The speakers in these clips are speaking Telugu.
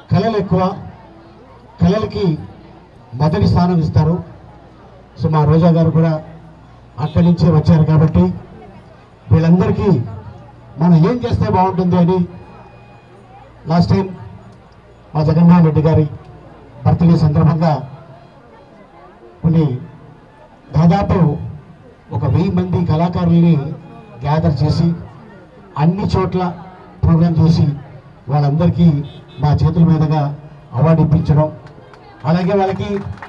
కళలు ఎక్కువ కళలకి మొదటి స్థానం ఇస్తారు సో మా రోజా గారు కూడా అక్కడి నుంచే వచ్చారు కాబట్టి వీళ్ళందరికీ మనం ఏం చేస్తే బాగుంటుంది అని లాస్ట్ టైం మా జగన్మోహన్ రెడ్డి గారి బర్త్డే సందర్భంగా కొన్ని దాదాపు ఒక వెయ్యి మంది కళాకారుల్ని గ్యాదర్ చేసి అన్ని చోట్ల ప్రోగ్రామ్ చేసి వాళ్ళందరికీ మా చేతుల మీదుగా అవార్డు ఇప్పించడం అలాగే వాళ్ళకి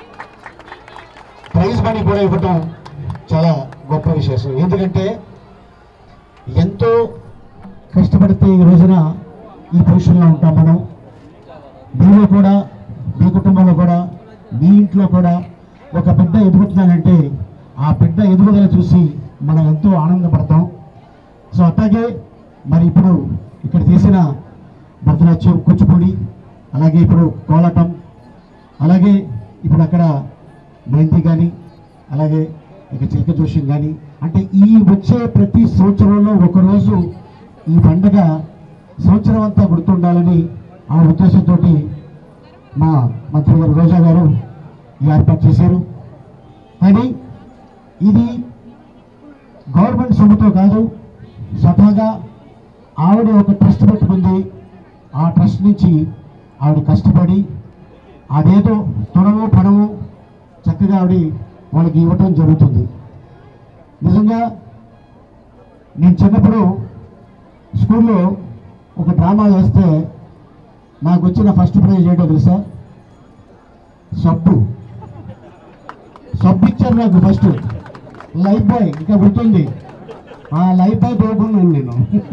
ప్రైజ్ మనీ కూడా ఇవ్వటం చాలా గొప్ప విశేషం ఎందుకంటే ఎంతో కష్టపడితే ఈ రోజున ఈ పొజిషన్లో ఉంటాం మనం మీలో కూడా మీ కుటుంబంలో కూడా మీ ఇంట్లో కూడా ఒక బిడ్డ ఎదుగుతున్నానంటే ఆ బిడ్డ ఎదుగుదల చూసి మనం ఎంతో ఆనందపడతాం సో అట్లాగే మరి ఇప్పుడు ఇక్కడ చేసిన భరతనాట్యం కూచిపూడి అలాగే ఇప్పుడు కోలాటం అలాగే ఇప్పుడు అక్కడ మెహందీ కానీ అలాగే ఇక చిలక జోష్యం కానీ అంటే ఈ వచ్చే ప్రతి సంవత్సరంలో ఒకరోజు ఈ పండగ సంవత్సరం అంతా గుర్తుండాలని ఆ ఉద్దేశంతో మా మంత్రి గారు రోజా గారు ఈ ఏర్పాటు చేశారు కానీ ఇది గవర్నమెంట్ సొమ్ముతో కాదు స్వతహాగా ఆవిడ ఒక ట్రస్ట్ పెట్టుకుంది ఆ ట్రస్ట్ నుంచి ఆవిడ కష్టపడి అదేదో తొడము పడము చక్కగా ఆవిడ వాళ్ళకి ఇవ్వటం జరుగుతుంది నిజంగా నేను చిన్నప్పుడు స్కూల్లో ఒక డ్రామా వేస్తే నాకు వచ్చిన ఫస్ట్ ప్రైజ్ ఏంటో తెలుసా సబ్బు సబ్బు ఇచ్చారు నాకు ఫస్ట్ లైఫ్ బాయ్ ఇంకా గుర్తుంది ఆ లైఫ్ బాయ్ తోడుకున్నాను నేను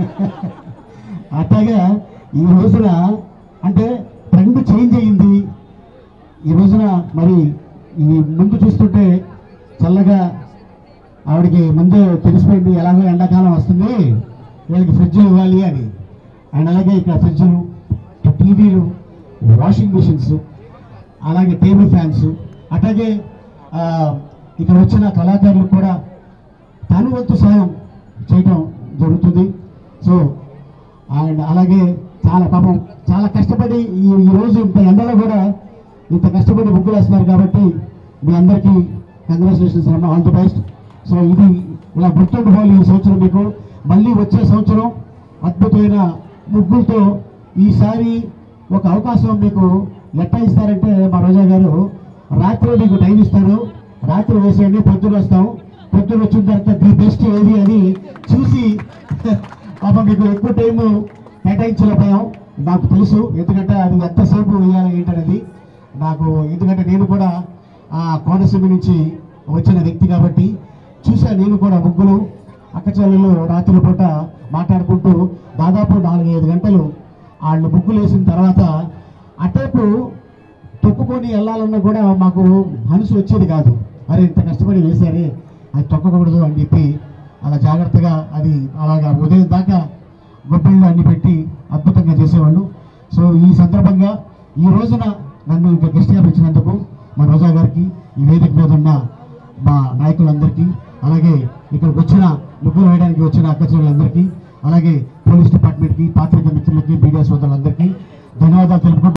అట్లాగా ఈ రోజున అంటే ట్రెండ్ చేంజ్ అయ్యింది ఈ రోజున మరి ఈ ముందు చూస్తుంటే చల్లగా ఆవిడకి ముందే తెలిసిపోయింది ఎలాగో ఎండాకాలం వస్తుంది వీళ్ళకి ఫ్రిడ్జ్ ఇవ్వాలి అని అండ్ అలాగే ఇక్కడ ఫ్రిడ్జ్లు టీవీలు వాషింగ్ మిషన్స్ అలాగే టేబుల్ ఫ్యాన్స్ అట్లాగే ఆ, ఇక్కడ వచ్చిన కళాకారులు కూడా తను వంతు సాయం చేయటం జరుగుతుంది సో అండ్ అలాగే చాలా పాపం చాలా కష్టపడి ఈ ఈ రోజు ఇంత ఎండలో కూడా ఇంత కష్టపడి ముగ్గులు వేస్తున్నారు కాబట్టి మీ అందరికీ కంగ్రాచులేషన్స్ అన్న ఆల్ ది బెస్ట్ సో ఇది ఇలా గుర్తుండిపోవాలి ఈ సంవత్సరం మీకు మళ్ళీ వచ్చే సంవత్సరం అద్భుతమైన ముగ్గులతో ఈసారి ఒక అవకాశం మీకు ఎట్లా ఇస్తారంటే మా రోజా గారు రాత్రి మీకు టైం ఇస్తారు రాత్రి వేసేయండి పొద్దున వస్తాం పొద్దున వచ్చిన తర్వాత ది బెస్ట్ ఏది అని చూసి పాప మీకు ఎక్కువ టైం కేటాయించలేకపోయాం నాకు తెలుసు ఎందుకంటే అది ఎంతసేపు వేయాలి ఏంటనేది నాకు ఎందుకంటే నేను కూడా ఆ కోనసీమ నుంచి వచ్చిన వ్యక్తి కాబట్టి చూసా నేను కూడా ముగ్గులు అక్కచెల్లెలు రాత్రి పూట మాట్లాడుకుంటూ దాదాపు నాలుగైదు గంటలు వాళ్ళు ముగ్గులు వేసిన తర్వాత అటేపు తొక్కుకొని వెళ్ళాలన్నా కూడా మాకు మనసు వచ్చేది కాదు అరే ఇంత కష్టపడి వేశారే అది తొక్కకూడదు అని చెప్పి అలా జాగ్రత్తగా అది అలాగా ఉదయం దాకా గొబ్బిళ్ళు అన్ని పెట్టి అద్భుతంగా చేసేవాళ్ళు సో ఈ సందర్భంగా ఈ రోజున నన్ను ఇంకా గెస్ట్గా పిలిచినందుకు మా రోజా గారికి ఈ వేదిక మీద ఉన్న మా నాయకులందరికీ అలాగే ఇక్కడికి వచ్చిన ముగ్గురు వేయడానికి వచ్చిన అక్కచెల్లెలందరికీ అలాగే పోలీస్ డిపార్ట్మెంట్కి పాత్రిక మిత్రులకి మీడియా సోదరులందరికీ ధన్యవాదాలు తెలుపుకుంటూ